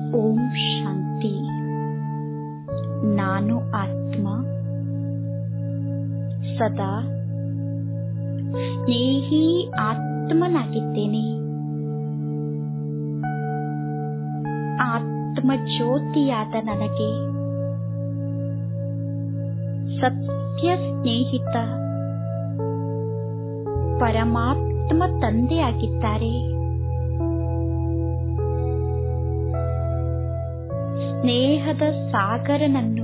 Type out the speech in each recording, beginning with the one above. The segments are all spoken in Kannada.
ಓಂ ಶಾಂತಿ ನಾನು ಆತ್ಮ ಸದಾ ಸ್ನೇಹಿ ಆತ್ಮನಾಗಿದ್ದೇನೆ ಆತ್ಮ ಜ್ಯೋತಿಯಾದ ನನಗೆ ಸತ್ಯ ಸ್ನೇಹಿತ ಪರಮಾತ್ಮ ತಂದೆಯಾಗಿದ್ದಾರೆ ಸ್ನೇಹದ ಸಾಗರನನ್ನು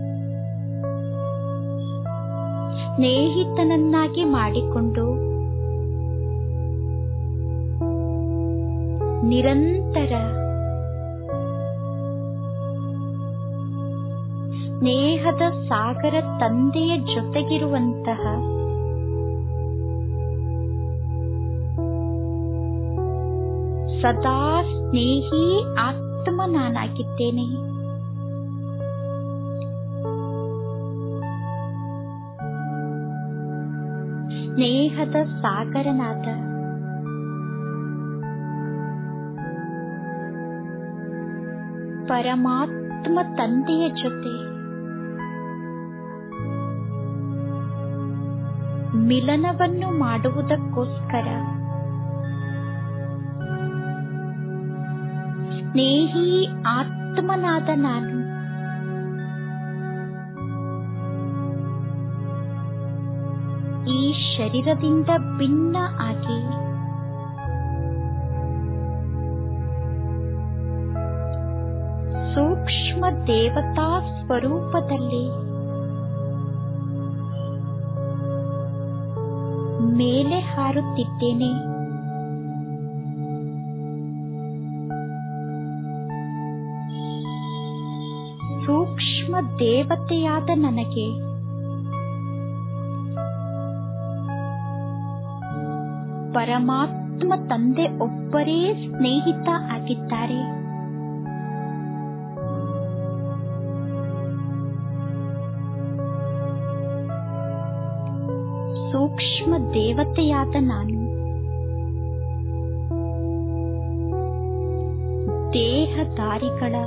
ಸ್ನೇಹಿತನನ್ನಾಗಿ ಮಾಡಿಕೊಂಡು ನಿರಂತರ ಸ್ನೇಹದ ಸಾಗರ ತಂದೆಯ ಜೊತೆಗಿರುವಂತಹ ಸದಾ ಸ್ನೇಹಿ ಆತ್ಮ ನಾನಾಗಿದ್ದೇನೆ ಸ್ನೇಹದ ಸಾಗರನಾದ ಪರಮಾತ್ಮ ತಂದೆಯ ಜೊತೆ ಮಿಲನವನ್ನು ಮಾಡುವುದಕ್ಕೋಸ್ಕರ ಸ್ನೇಹಿ ಆತ್ಮನಾದ ನಾನು ಈ ಶರೀರದಿಂದ ಭಿನ್ನ ಆಗಿ ಸೂಕ್ಷ್ಮ ದೇವತಾ ಸ್ವರೂಪದಲ್ಲಿ ಮೇಲೆ ಹಾರುತ್ತಿದ್ದೇನೆ ಸೂಕ್ಷ್ಮ ದೇವತೆಯಾದ ನನಗೆ ಪರಮಾತ್ಮ ತಂದೆ ಒಬ್ಬರೇ ಸ್ನೇಹಿತ ಆಗಿದ್ದಾರೆ ಸೂಕ್ಷ್ಮ ದೇವತೆಯಾದ ನಾನು ದೇಹದಾರಿಗಳ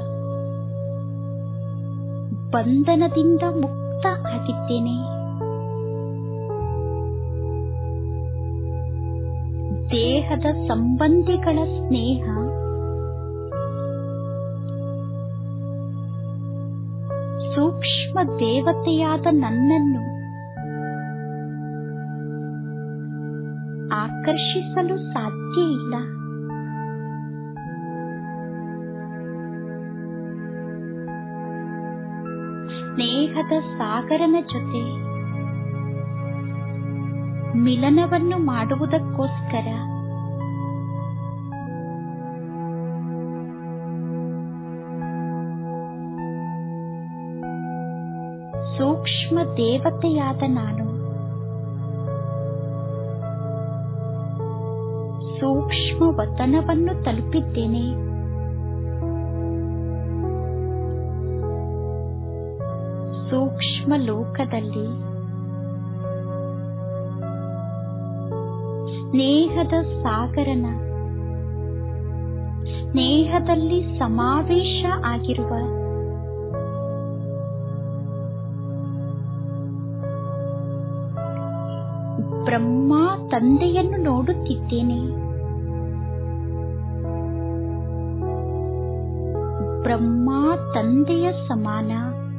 ಬಂಧನದಿಂದ ಮುಕ್ತ ಆಗಿದ್ದೇನೆ ದೇಹದ ಸಂಬಂಧಿಗಳ ಸ್ನೇಹ ಸೂಕ್ಷ್ಮ ದೇವತೆಯಾದ ನನ್ನನ್ನು ಆಕರ್ಷಿಸಲು ಸಾಧ್ಯ ಇಲ್ಲ ಸ್ನೇಹದ ಸಾಗರನ ಜೊತೆ ಮಿಲನವನ್ನು ಮಾಡುವುದಕ್ಕೋಸ್ಕರ ಸೂಕ್ಷ್ಮ ದೇವತೆಯಾದ ನಾನು ಸೂಕ್ಷ್ಮ ವತನವನ್ನು ತಲುಪಿದ್ದೇನೆ ಸೂಕ್ಷ್ಮ ಲೋಕದಲ್ಲಿ ಸ್ನೇಹದ ಸಾಗರನ ಸ್ನೇಹದಲ್ಲಿ ಸಮಾವೇಶ ಆಗಿರುವ ಬ್ರಹ್ಮ ತಂದೆಯನ್ನು ನೋಡುತ್ತಿದ್ದೇನೆ ಬ್ರಹ್ಮ ತಂದೆಯ ಸಮಾನ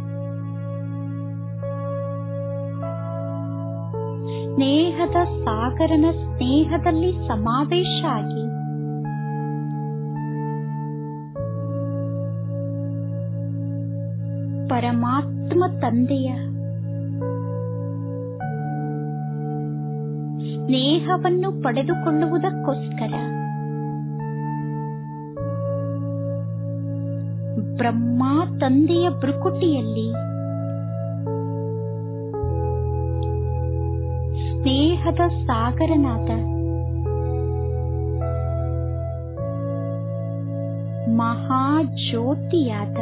ಸ್ನೇಹದ ಸಾಗರನ ಸ್ನೇಹದಲ್ಲಿ ಸಮಾವೇಶ ಆಗಿ ಪರಮಾತ್ಮ ತಂದೆಯ ಸ್ನೇಹವನ್ನು ಪಡೆದುಕೊಳ್ಳುವುದಕ್ಕೋಸ್ಕರ ಬ್ರಹ್ಮ ತಂದೆಯ ಬೃಕುಟಿಯಲ್ಲಿ ಸ್ನೇಹದ ಸಾಗರನಾದ ಮಹಾಜ್ಯೋತಿಯಾದ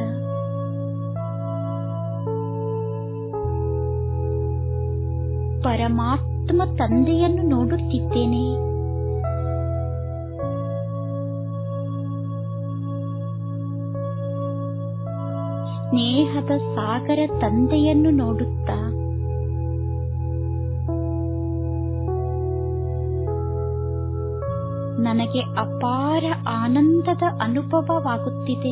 ಪರಮಾತ್ಮ ತಂದೆಯನ್ನು ನೋಡುತ್ತಿದ್ದೇನೆ ಸ್ನೇಹದ ಸಾಗರ ತಂದೆಯನ್ನು ನೋಡುತ್ತಾ ನನಗೆ ಅಪಾರ ಆನಂದದ ಅನುಭವವಾಗುತ್ತಿದೆ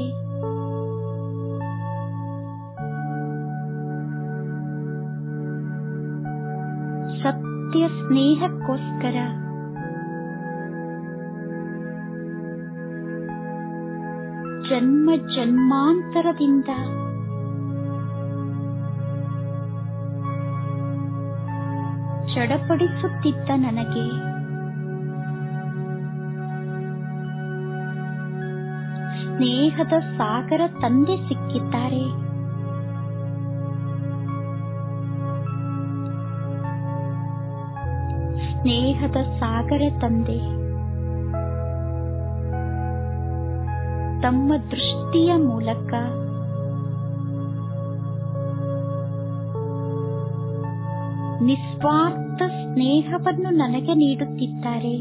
ಸತ್ಯ ಸ್ನೇಹಕ್ಕೋಸ್ಕರ ಜನ್ಮ ಜನ್ಮಾಂತರದಿಂದ ಚಡಪಡಿಸುತ್ತಿದ್ದ ನನಗೆ ಸ್ನೇಹದ ಸಾಗರ ತಂದೆ ಸಿಕ್ಕಿದ್ದಾರೆ ಸ್ನೇಹದ ಸಾಗರ ತಂದೆ ತಮ್ಮ ದೃಷ್ಟಿಯ ಮೂಲಕ ನಿಸ್ವಾರ್ಥ ಸ್ನೇಹವನ್ನು ನನಗೆ ನೀಡುತ್ತಿದ್ದಾರೆ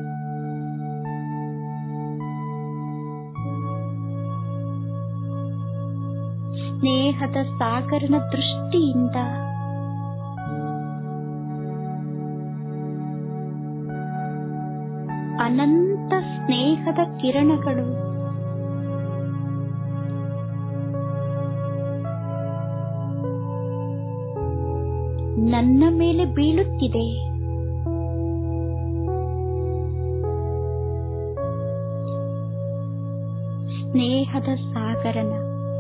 ಸ್ನೇಹದ ಸಾಗರನ ದೃಷ್ಟಿಯಿಂದ ಅನಂತ ಸ್ನೇಹದ ಕಿರಣಗಳು ನನ್ನ ಮೇಲೆ ಬೀಳುತ್ತಿದೆ ಸ್ನೇಹದ ಸಾಗರನ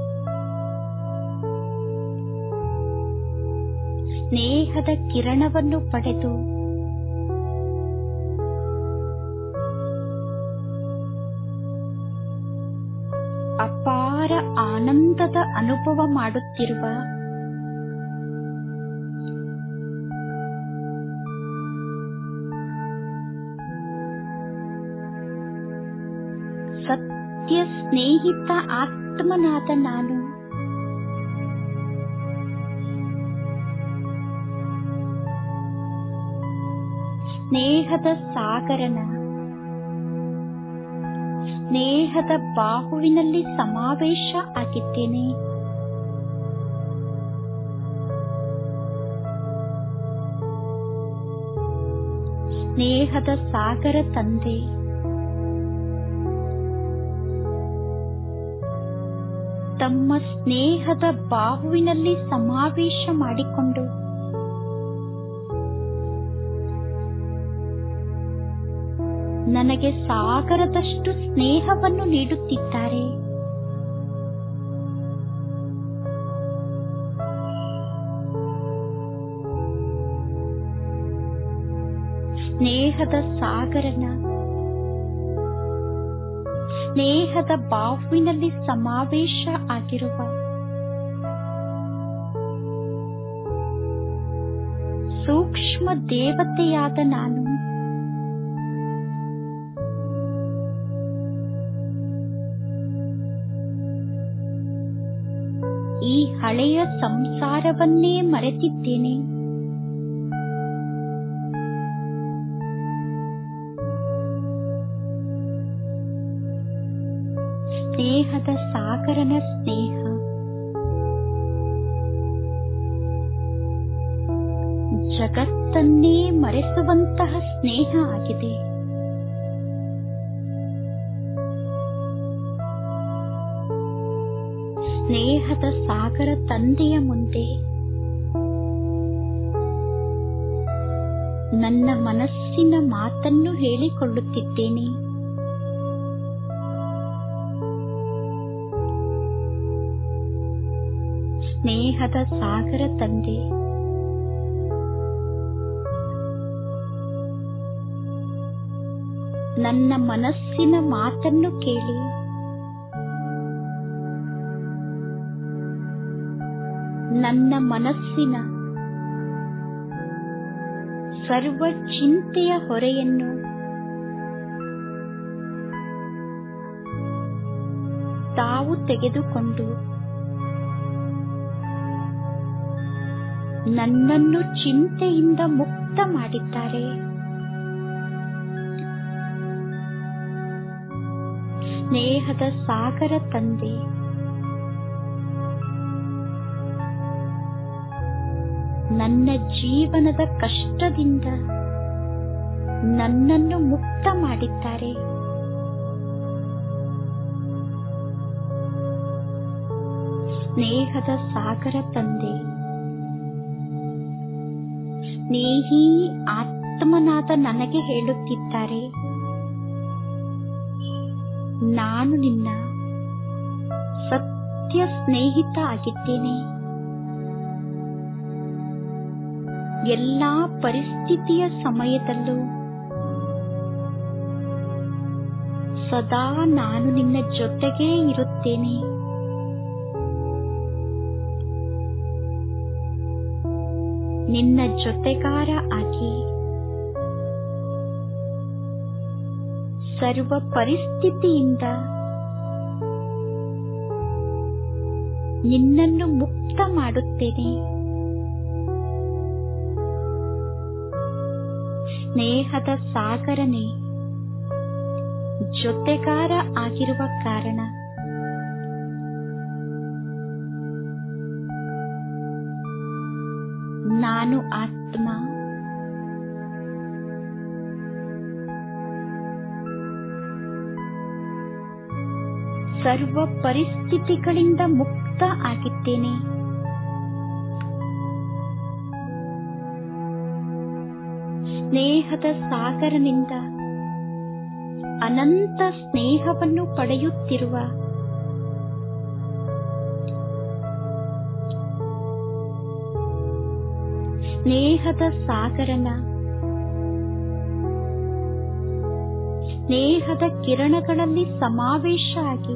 ಸ್ನೇಹದ ಕಿರಣವನ್ನು ಪಡೆದು ಅಪಾರ ಆನಂದದ ಅನುಭವ ಮಾಡುತ್ತಿರುವ ಸತ್ಯ ಸ್ನೇಹಿತ ಆತ್ಮನಾದ ನಾನು ಸ್ನೇಹದ ಸಾಗರನ ಸ್ನೇಹದ ಬಾಹುವಿನಲ್ಲಿ ಸಮಾವೇಶ ಆಗಿದ್ದೇನೆ ಸ್ನೇಹದ ಸಾಗರ ತಂದೆ ತಮ್ಮ ಸ್ನೇಹದ ಬಾಹುವಿನಲ್ಲಿ ಸಮಾವೇಶ ಮಾಡಿಕೊಂಡು ನನಗೆ ಸಾಗರದಷ್ಟು ಸ್ನೇಹವನ್ನು ನೀಡುತ್ತಿದ್ದಾರೆ ಸ್ನೇಹದ ಸಾಗರನ ಸ್ನೇಹದ ಬಾಹುವಿನಲ್ಲಿ ಸಮಾವೇಶ ಆಗಿರುವ ಸೂಕ್ಷ್ಮ ದೇವತೆಯಾದ ನಾನು ಈ ಹಳೆಯ ಸಂಸಾರವನ್ನೇ ಮರೆತಿದ್ದೇನೆ ಸ್ನೇಹದ ಸಾಗರನ ಸ್ನೇಹ ಜಗತ್ತನ್ನೇ ಮರೆಸುವಂತಹ ಸ್ನೇಹ ಆಗಿದೆ ಸ್ನೇಹದ ಸಾಗರ ತಂದೆಯ ಮುಂದೆ ನನ್ನ ಮನಸ್ಸಿನ ಮಾತನ್ನು ಹೇಳಿಕೊಳ್ಳುತ್ತಿದ್ದೇನೆ ಸ್ನೇಹದ ಸಾಗರ ತಂದೆ ನನ್ನ ಮನಸ್ಸಿನ ಮಾತನ್ನು ಕೇಳಿ ನನ್ನ ಮನಸ್ಸಿನ ಸರ್ವ ಚಿಂತೆಯ ಹೊರೆಯನ್ನು ತಾವು ತೆಗೆದುಕೊಂಡು ನನ್ನನ್ನು ಚಿಂತೆಯಿಂದ ಮುಕ್ತ ಮಾಡಿದ್ದಾರೆ ಸ್ನೇಹದ ಸಾಗರ ತಂದೆ ನನ್ನ ಜೀವನದ ಕಷ್ಟದಿಂದ ನನ್ನನ್ನು ಮುಕ್ತ ಮಾಡಿದ್ದಾರೆ ಸ್ನೇಹದ ಸಾಗರ ತಂದೆ ಸ್ನೇಹಿ ಆತ್ಮನಾದ ನನಗೆ ಹೇಳುತ್ತಿದ್ದಾರೆ ನಾನು ನಿನ್ನ ಸತ್ಯ ಸ್ನೇಹಿತ ಆಗಿದ್ದೇನೆ ಎಲ್ಲಾ ಪರಿಸ್ಥಿತಿಯ ಸಮಯದಲ್ಲೂ ಸದಾ ನಾನು ನಿನ್ನ ಜೊತೆಗೇ ಇರುತ್ತೇನೆ ನಿನ್ನ ಜೊತೆಗಾರ ಆಗಿ ಸರ್ವ ಪರಿಸ್ಥಿತಿಯಿಂದ ನಿನ್ನನ್ನು ಮುಕ್ತ ಮಾಡುತ್ತೇನೆ ಸ್ನೇಹದ ಸಾಗರನೆ ಜೊತೆಗಾರ ಆಗಿರುವ ಕಾರಣ ನಾನು ಆತ್ಮ ಸರ್ವ ಪರಿಸ್ಥಿತಿಗಳಿಂದ ಮುಕ್ತ ಆಗಿದ್ದೇನೆ ಸ್ನೇಹದ ಸಾಗರನಿಂದ ಅನಂತ ಸ್ನೇಹವನ್ನು ಪಡೆಯುತ್ತಿರುವ ಸ್ನೇಹದ ಸಾಗರನ ಸ್ನೇಹದ ಕಿರಣಗಳಲ್ಲಿ ಸಮಾವೇಶ ಆಗಿ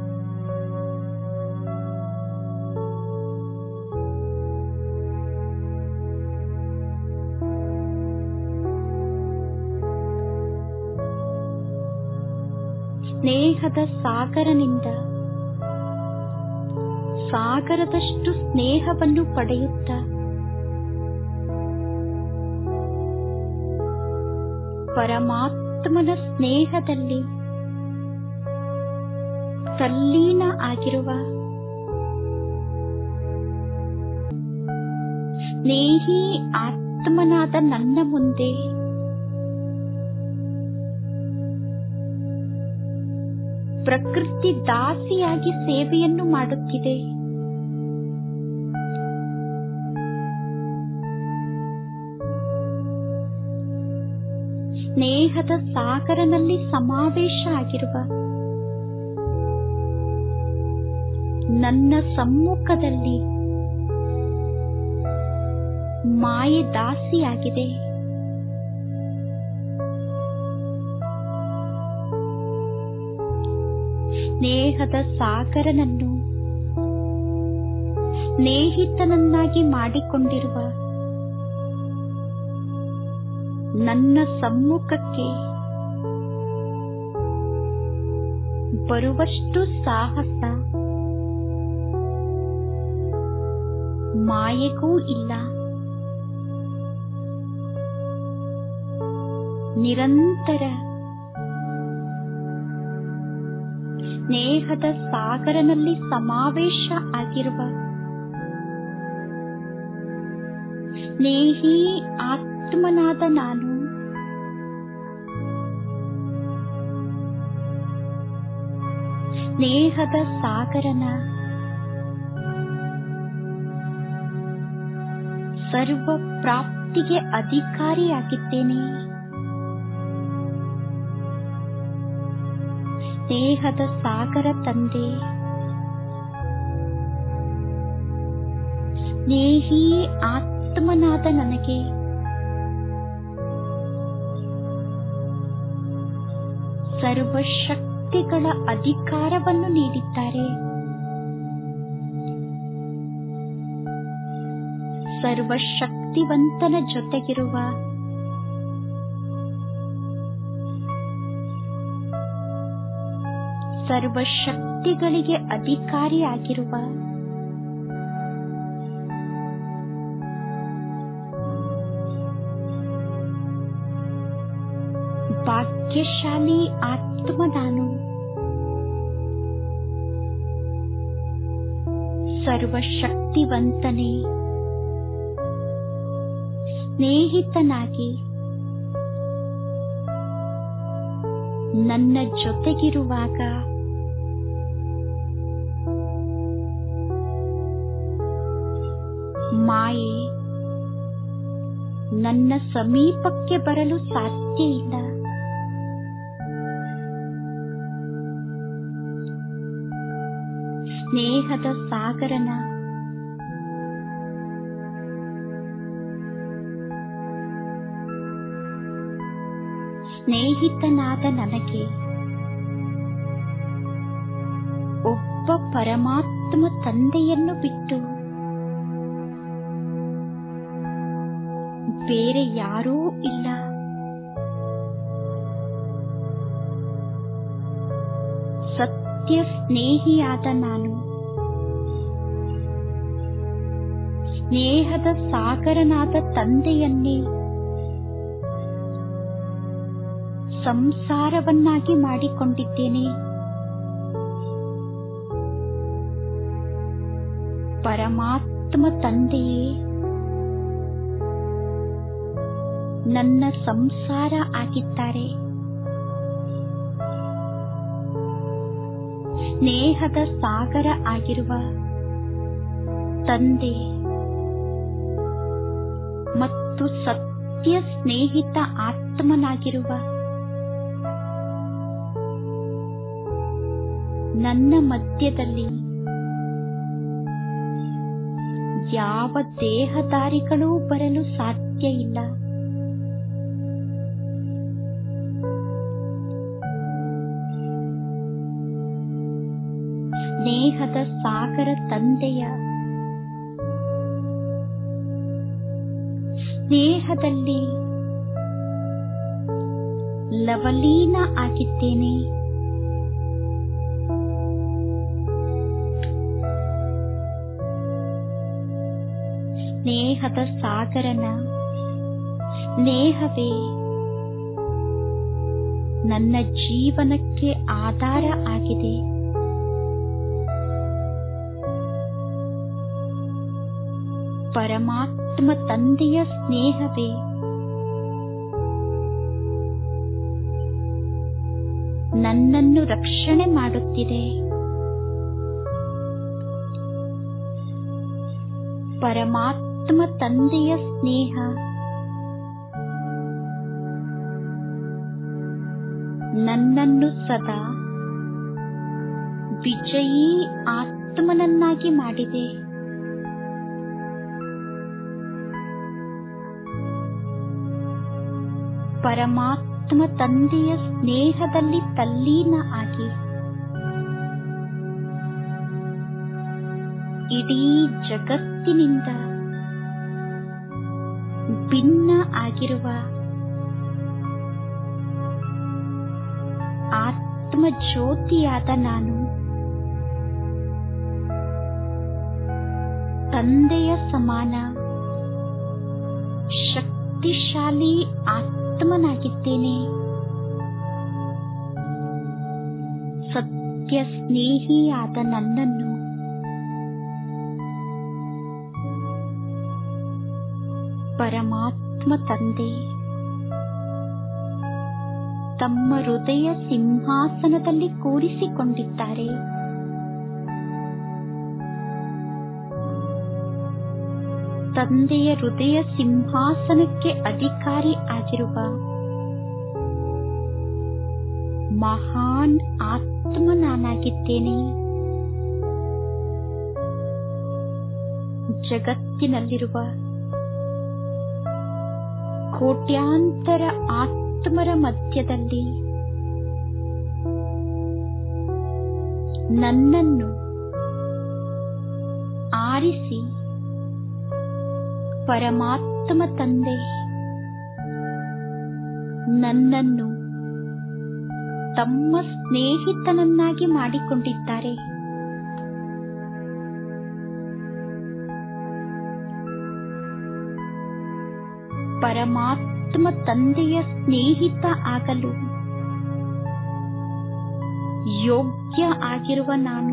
ಸ್ನೇಹದ ಸಾಗರನಿಂದ ಸಾಗರದಷ್ಟು ಸ್ನೇಹವನ್ನು ಪಡೆಯುತ್ತ ಪರಮಾತ್ಮನ ಸ್ನೇಹದಲ್ಲಿ ತಲ್ಲೀನ ಆಗಿರುವ ಸ್ನೇಹಿ ಆತ್ಮನಾದ ನನ್ನ ಮುಂದೆ ಪ್ರಕೃತಿ ದಾಸಿಯಾಗಿ ಸೇವೆಯನ್ನು ಮಾಡುತ್ತಿದೆ ಸ್ನೇಹದ ಸಾಗರನಲ್ಲಿ ಸಮಾವೇಶ ಆಗಿರುವ ನನ್ನ ಸಮ್ಮುಖದಲ್ಲಿ ಮಾಯೆ ದಾಸಿಯಾಗಿದೆ ಸ್ನೇಹದ ಸಾಗರನನ್ನು ಸ್ನೇಹಿತನನ್ನಾಗಿ ಮಾಡಿಕೊಂಡಿರುವ ನನ್ನ ಸಮ್ಮುಖಕ್ಕೆ ಬರುವಷ್ಟು ಸಾಹಸ ಮಾಯೆಗೂ ಇಲ್ಲ ನಿರಂತರ ಸ್ನೇಹದ ಸಾಗರನಲ್ಲಿ ಸಮಾವೇಶ ಆಗಿರುವ ಸ್ನೇಹಿ ಆತ್ಮನಾದ ನಾನು ಸ್ನೇಹದ ಸಾಗರನ ಸರ್ವ ಪ್ರಾಪ್ತಿಗೆ ಅಧಿಕಾರಿಯಾಗಿದ್ದೇನೆ ಸ್ನೇಹದ ಸಾಗರ ತಂದೆ ಸ್ನೇಹಿ ಆತ್ಮನಾದ ನನಗೆ ಸರ್ವಶಕ್ತಿಗಳ ಅಧಿಕಾರವನ್ನು ನೀಡಿದ್ದಾರೆ ಸರ್ವಶಕ್ತಿವಂತನ ಜೊತೆಗಿರುವ ಸರ್ವಶಕ್ತಿಗಳಿಗೆ ಅಧಿಕಾರಿಯಾಗಿರುವ ಭಾಗ್ಯಶಾಲಿ ಆತ್ಮ ನಾನು ಸರ್ವಶಕ್ತಿವಂತನೇ ಸ್ನೇಹಿತನಾಗಿ ನನ್ನ ಜೊತೆಗಿರುವಾಗ ಮಾಯೆ ನನ್ನ ಸಮೀಪಕ್ಕೆ ಬರಲು ಸಾಧ್ಯ ಇಲ್ಲ ಸ್ನೇಹದ ಸಾಗರನ ಸ್ನೇಹಿತನಾದ ನನಗೆ ಒಬ್ಬ ಪರಮಾತ್ಮ ತಂದೆಯನ್ನು ಬಿಟ್ಟು ಬೇರೆ ಯಾರೂ ಇಲ್ಲ ಸತ್ಯ ಸ್ನೇಹಿಯಾದ ನಾನು ಸ್ನೇಹದ ಸಾಗರನಾದ ತಂದೆಯನ್ನೇ ಸಂಸಾರವನ್ನಾಗಿ ಮಾಡಿಕೊಂಡಿದ್ದೇನೆ ಪರಮಾತ್ಮ ತಂದೆಯೇ ನನ್ನ ಸಂಸಾರ ಆಗಿದ್ದಾರೆ ಸ್ನೇಹದ ಸಾಗರ ಆಗಿರುವ ತಂದೆ ಮತ್ತು ಸತ್ಯ ಸ್ನೇಹಿತ ಆತ್ಮನಾಗಿರುವ ನನ್ನ ಮಧ್ಯದಲ್ಲಿ ಯಾವ ದೇಹದಾರಿಗಳೂ ಬರಲು ಸಾಧ್ಯ ಇಲ್ಲ ಸ್ನೇಹದ ಸಾಗರ ತಂದೆಯ ಸ್ನೇಹದಲ್ಲಿ ಲವಲೀನ ಆಗಿದ್ದೇನೆ ಸ್ನೇಹದ ಸಾಗರನ ಸ್ನೇಹವೇ ನನ್ನ ಜೀವನಕ್ಕೆ ಆಧಾರ ಆಗಿದೆ ಪರಮಾತ್ಮ ತಂದೆಯ ಸ್ನೇಹವೇ ನನ್ನನ್ನು ರಕ್ಷಣೆ ಮಾಡುತ್ತಿದೆ ಪರಮಾತ್ಮ ತಂದೆಯ ಸ್ನೇಹ ನನ್ನನ್ನು ಸದಾ ವಿಜಯೀ ಆತ್ಮನನ್ನಾಗಿ ಮಾಡಿದೆ ಪರಮಾತ್ಮ ತಂದೆಯ ಸ್ನೇಹದಲ್ಲಿ ತಲ್ಲೀನ ಆಗಿ ಇಡೀ ಜಗತ್ತಿನಿಂದ ಭಿನ್ನ ಆಗಿರುವ ಆತ್ಮ ಜ್ಯೋತಿಯಾದ ನಾನು ತಂದೆಯ ಸಮಾನ ಶಕ್ತಿಶಾಲಿ ಆತ್ಮನಾಗಿದ್ದೇನೆ ಸತ್ಯ ಸ್ನೇಹಿಯಾದ ನನ್ನನ್ನು ಪರಮಾತ್ಮ ತಂದೆ ತಮ್ಮ ಹೃದಯ ಸಿಂಹಾಸನದಲ್ಲಿ ಕೂರಿಸಿಕೊಂಡಿದ್ದಾರೆ ತಂದೆಯ ಹೃದಯ ಸಿಂಹಾಸನಕ್ಕೆ ಅಧಿಕಾರಿ ಆಗಿರುವ ಮಹಾನ್ ಆತ್ಮ ನಾನಾಗಿದ್ದೇನೆ ಜಗತ್ತಿನಲ್ಲಿರುವ ಕೋಟ್ಯಾಂತರ ಆತ್ಮರ ಮಧ್ಯದಲ್ಲಿ ನನ್ನನ್ನು ಆರಿಸಿ ಪರಮಾತ್ಮ ತಂದೆ ನನ್ನನ್ನು ತಮ್ಮ ಸ್ನೇಹಿತನನ್ನಾಗಿ ಮಾಡಿಕೊಂಡಿದ್ದಾರೆ ಪರಮಾತ್ಮ ತಂದೆಯ ಸ್ನೇಹಿತ ಆಗಲು ಯೋಗ್ಯ ಆಗಿರುವ ನಾನು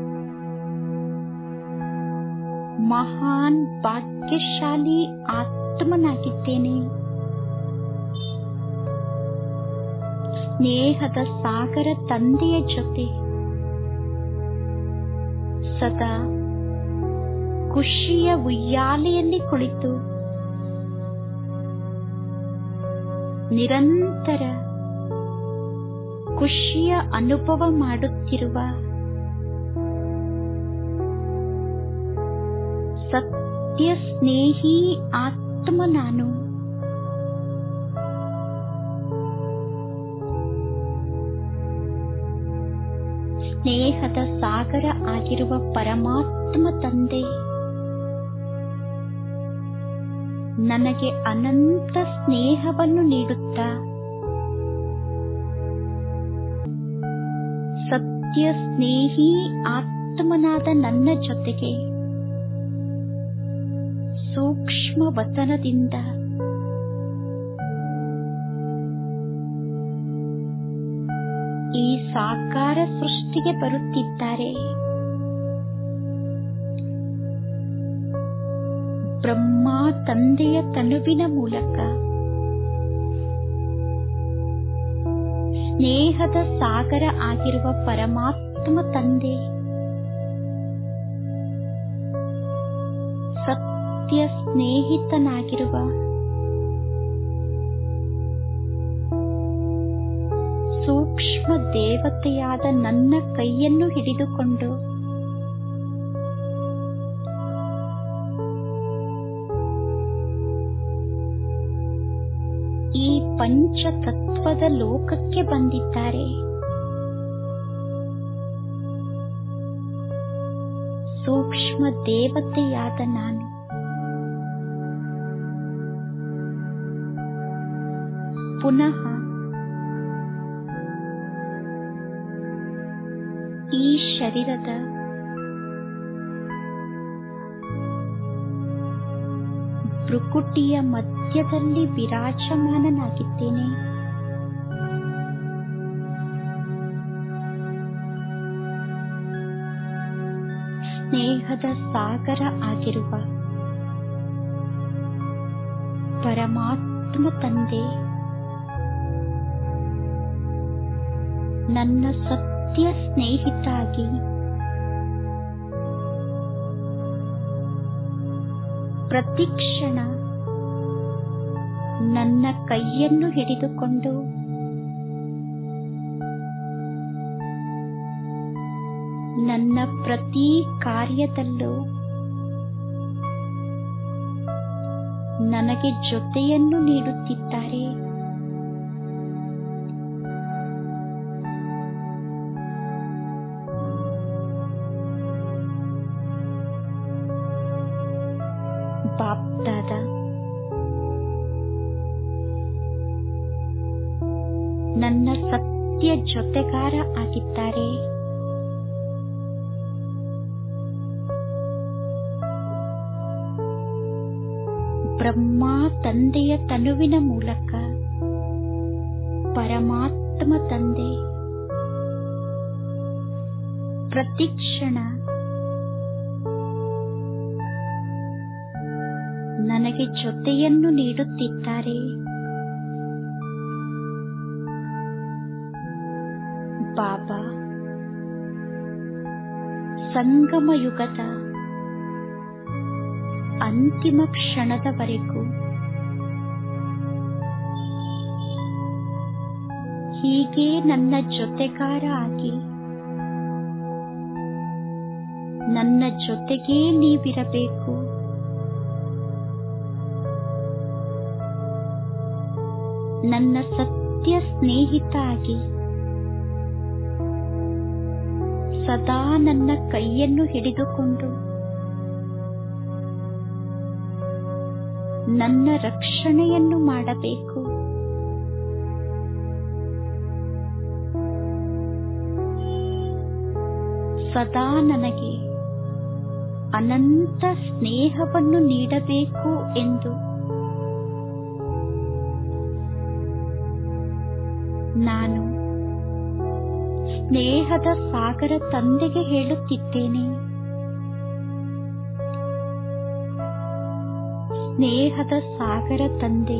ಮಹಾನ್ ಭಾಗ್ಯಶಾಲಿ ಆತ್ಮ ಪರಮಾತ್ಮನಾಗಿದ್ದೇನೆ ಸ್ನೇಹದ ಸಾಗರ ತಂದೆಯ ಜೊತೆ ಸದಾ ಖುಷಿಯ ಉಯ್ಯಾಲೆಯಲ್ಲಿ ಕುಳಿತು ನಿರಂತರ ಖುಷಿಯ ಅನುಭವ ಮಾಡುತ್ತಿರುವ ಸತ್ಯ ಸ್ನೇಹಿ ಆತ್ಮ ನಾನು ಸ್ನೇಹದ ಸಾಗರ ಆಗಿರುವ ಪರಮಾತ್ಮ ತಂದೆ ನನಗೆ ಅನಂತ ಸ್ನೇಹವನ್ನು ನೀಡುತ್ತಾ ಸತ್ಯ ಸ್ನೇಹಿ ಆತ್ಮನಾದ ನನ್ನ ಜೊತೆಗೆ ಸೂಕ್ಷ್ಮ ವತನದಿಂದ ಈ ಸಾಕಾರ ಸೃಷ್ಟಿಗೆ ಬರುತ್ತಿದ್ದಾರೆ ಬ್ರಹ್ಮ ತಂದೆಯ ತನುವಿನ ಮೂಲಕ ಸ್ನೇಹದ ಸಾಗರ ಆಗಿರುವ ಪರಮಾತ್ಮ ತಂದೆ ಸತ್ಯ ಸ್ನೇಹಿತನಾಗಿರುವ ಸೂಕ್ಷ್ಮ ದೇವತೆಯಾದ ನನ್ನ ಕೈಯನ್ನು ಹಿಡಿದುಕೊಂಡು ಈ ಪಂಚತತ್ವದ ಲೋಕಕ್ಕೆ ಬಂದಿದ್ದಾರೆ ಸೂಕ್ಷ್ಮ ದೇವತೆಯಾದ ನಾನು ಪುನಃ ಈ ಶರೀರದ ಭ್ರುಕುಟಿಯ ಮಧ್ಯದಲ್ಲಿ ವಿರಾಜಮಾನನಾಗಿದ್ದೇನೆ ಸ್ನೇಹದ ಸಾಗರ ಆಗಿರುವ ಪರಮಾತ್ಮ ತಂದೆ ನನ್ನ ಸತ್ಯ ಸ್ನೇಹಿತಾಗಿ ಪ್ರತಿಕ್ಷಣ ನನ್ನ ಕೈಯನ್ನು ಹಿಡಿದುಕೊಂಡು ನನ್ನ ಪ್ರತಿ ಕಾರ್ಯದಲ್ಲೂ ನನಗೆ ಜೊತೆಯನ್ನು ನೀಡುತ್ತಿದ್ದಾರೆ ಬಾಪ್ದಾದ ನನ್ನ ಸತ್ಯ ಜೊತೆಗಾರ ಆಗಿದ್ದಾರೆ ಬ್ರಹ್ಮ ತಂದೆಯ ತನುವಿನ ಮೂಲಕ ಪರಮಾತ್ಮ ತಂದೆ ಪ್ರತಿಕ್ಷಣ ನನಗೆ ಜೊತೆಯನ್ನು ನೀಡುತ್ತಿದ್ದಾರೆ ಬಾಬಾ ಸಂಗಮ ಯುಗದ ಅಂತಿಮ ಕ್ಷಣದವರೆಗೂ ಹೀಗೆ ನನ್ನ ಜೊತೆಗಾರ ಆಗಿ ನನ್ನ ಜೊತೆಗೇ ನೀವಿರಬೇಕು ನನ್ನ ಸತ್ಯ ಸ್ನೇಹಿತ ಆಗಿ ಸದಾ ನನ್ನ ಕೈಯನ್ನು ಹಿಡಿದುಕೊಂಡು ನನ್ನ ರಕ್ಷಣೆಯನ್ನು ಮಾಡಬೇಕು ಸದಾ ನನಗೆ ಅನಂತ ಸ್ನೇಹವನ್ನು ನೀಡಬೇಕು ಎಂದು ನಾನು ಸ್ನೇಹದ ಸಾಗರ ತಂದೆಗೆ ಹೇಳುತ್ತಿದ್ದೇನೆ ಸ್ನೇಹದ ಸಾಗರ ತಂದೆ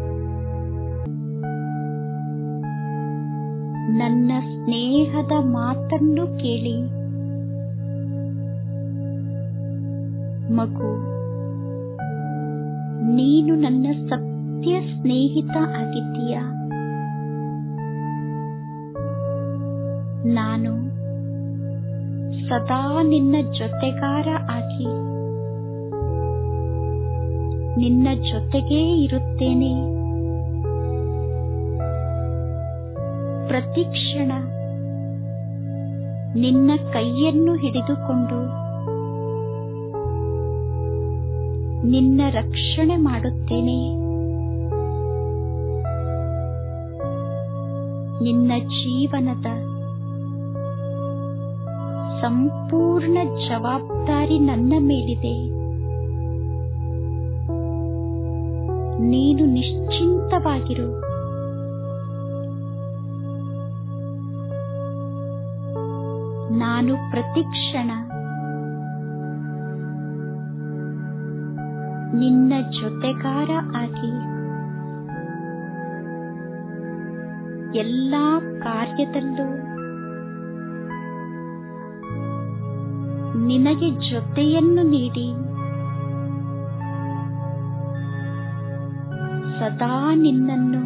ನನ್ನ ಸ್ನೇಹದ ಮಾತನ್ನು ಕೇಳಿ ಮಗು ನೀನು ನನ್ನ ಸತ್ಯ ಸ್ನೇಹಿತ ಆಗಿದ್ದೀಯ ನಾನು ಸದಾ ನಿನ್ನ ಜೊತೆಗಾರ ಆಗಿ ನಿನ್ನ ಜೊತೆಗೇ ಇರುತ್ತೇನೆ ಪ್ರತಿಕ್ಷಣ ನಿನ್ನ ಕೈಯನ್ನು ಹಿಡಿದುಕೊಂಡು ನಿನ್ನ ರಕ್ಷಣೆ ಮಾಡುತ್ತೇನೆ ನಿನ್ನ ಜೀವನದ ಸಂಪೂರ್ಣ ಜವಾಬ್ದಾರಿ ನನ್ನ ಮೇಲಿದೆ ನೀನು ನಿಶ್ಚಿಂತವಾಗಿರು ನಾನು ಪ್ರತಿಕ್ಷಣ ನಿನ್ನ ಜೊತೆಗಾರ ಆಗಿ ಎಲ್ಲಾ ಕಾರ್ಯದಲ್ಲೂ ನಿನಗೆ ಜೊತೆಯನ್ನು ನೀಡಿ ಸದಾ ನಿನ್ನನ್ನು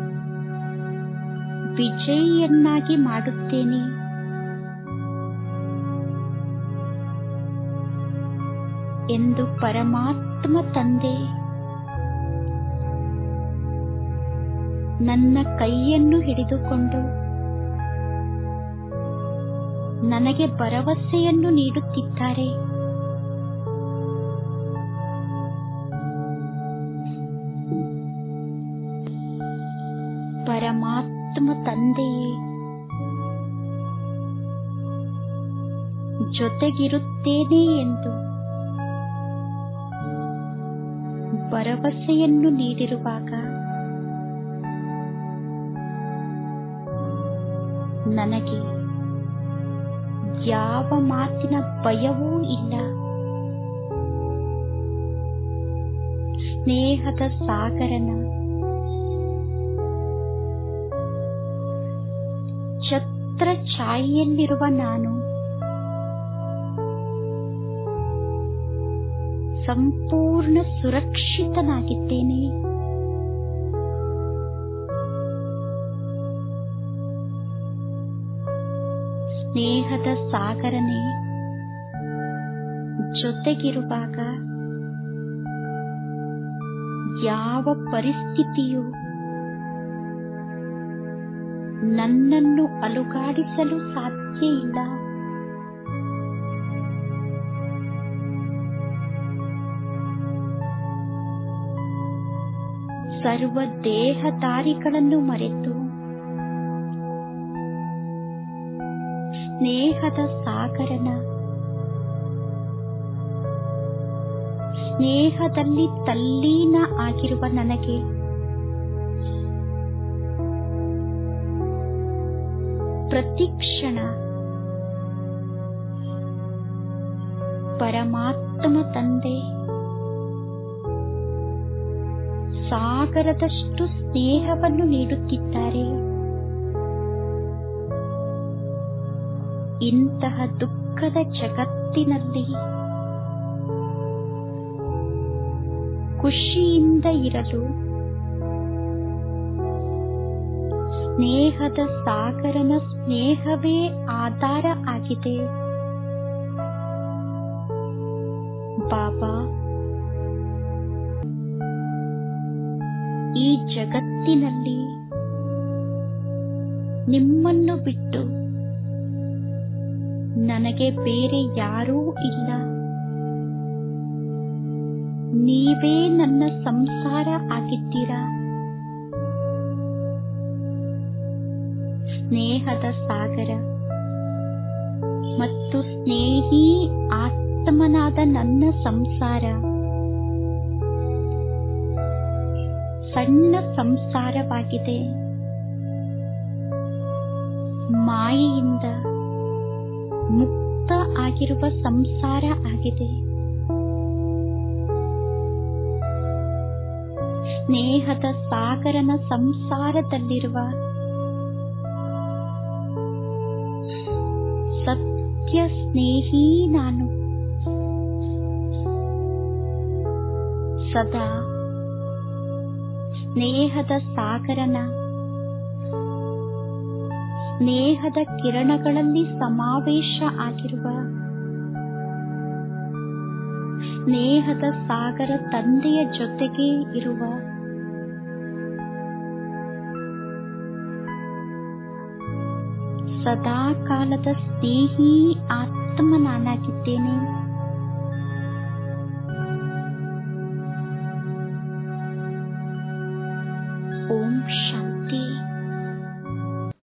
ವಿಜಯಿಯನ್ನಾಗಿ ಮಾಡುತ್ತೇನೆ ಎಂದು ಪರಮಾತ್ಮ ತಂದೆ ನನ್ನ ಕೈಯನ್ನು ಹಿಡಿದುಕೊಂಡು ನನಗೆ ಭರವಸೆಯನ್ನು ನೀಡುತ್ತಿದ್ದಾರೆ ಪರಮಾತ್ಮ ತಂದೆಯೇ ಜೊತೆಗಿರುತ್ತೇನೆ ಎಂದು ಭರವಸೆಯನ್ನು ನೀಡಿರುವಾಗ ನನಗೆ ಯಾವ ಮಾತಿನ ಭಯವೂ ಇಲ್ಲ ಸ್ನೇಹದ ಸಾಗರನ ಛತ್ರ ಛಾಯೆಯಲ್ಲಿರುವ ನಾನು ಸಂಪೂರ್ಣ ಸುರಕ್ಷಿತನಾಗಿದ್ದೇನೆ ಸ್ನೇಹದ ಸಾಗರನೆ ಜೊತೆಗಿರುವಾಗ ಯಾವ ಪರಿಸ್ಥಿತಿಯು ನನ್ನನ್ನು ಅಲುಗಾಡಿಸಲು ಸಾಧ್ಯ ಇಲ್ಲ ಸರ್ವ ದೇಹದಾರಿಗಳನ್ನು ಮರೆತು ಸ್ನೇಹದ ಸಾಗರನ ಸ್ನೇಹದಲ್ಲಿ ತಲ್ಲೀನ ಆಗಿರುವ ನನಗೆ ಪ್ರತಿಕ್ಷಣ ಪರಮಾತ್ಮ ತಂದೆ ಸಾಗರದಷ್ಟು ಸ್ನೇಹವನ್ನು ನೀಡುತ್ತಿದ್ದಾರೆ ಇಂತಹ ದುಃಖದ ಜಗತ್ತಿನಲ್ಲಿ ಖುಷಿಯಿಂದ ಇರಲು ಸ್ನೇಹದ ಸಾಗರನ ಸ್ನೇಹವೇ ಆಧಾರ ಆಗಿದೆ ಬಾಬಾ ಈ ಜಗತ್ತಿನಲ್ಲಿ ನಿಮ್ಮನ್ನು ಬಿಟ್ಟು ನನಗೆ ಬೇರೆ ಯಾರೂ ಇಲ್ಲ ನೀವೇ ನನ್ನ ಸಂಸಾರ ಆಗಿದ್ದೀರಾ ಸ್ನೇಹದ ಸಾಗರ ಮತ್ತು ಸ್ನೇಹಿ ಆತ್ಮನಾದ ನನ್ನ ಸಂಸಾರ ಸಣ್ಣ ಸಂಸಾರವಾಗಿದೆ ಮಾಯೆಯಿಂದ ಮುಕ್ತ ಆಗಿರುವ ಸಂಸಾರ ಆಗಿದೆ ಸ್ನೇಹದ ಸಾಗರನ ಸಂಸಾರದಲ್ಲಿರುವ ಸತ್ಯ ಸ್ನೇಹಿ ನಾನು ಸದಾ ಸ್ನೇಹದ ಸಾಗರನ ಸ್ನೇಹದ ಕಿರಣಗಳಲ್ಲಿ ಸಮಾವೇಶ ಆಗಿರುವ ಸ್ನೇಹದ ಸಾಗರ ತಂದೆಯ ಜೊತೆಗೆ ಇರುವ ಸದಾ ಕಾಲದ ಸ್ನೇಹಿ ಆತ್ಮ ನಾನಾಗಿದ್ದೇನೆ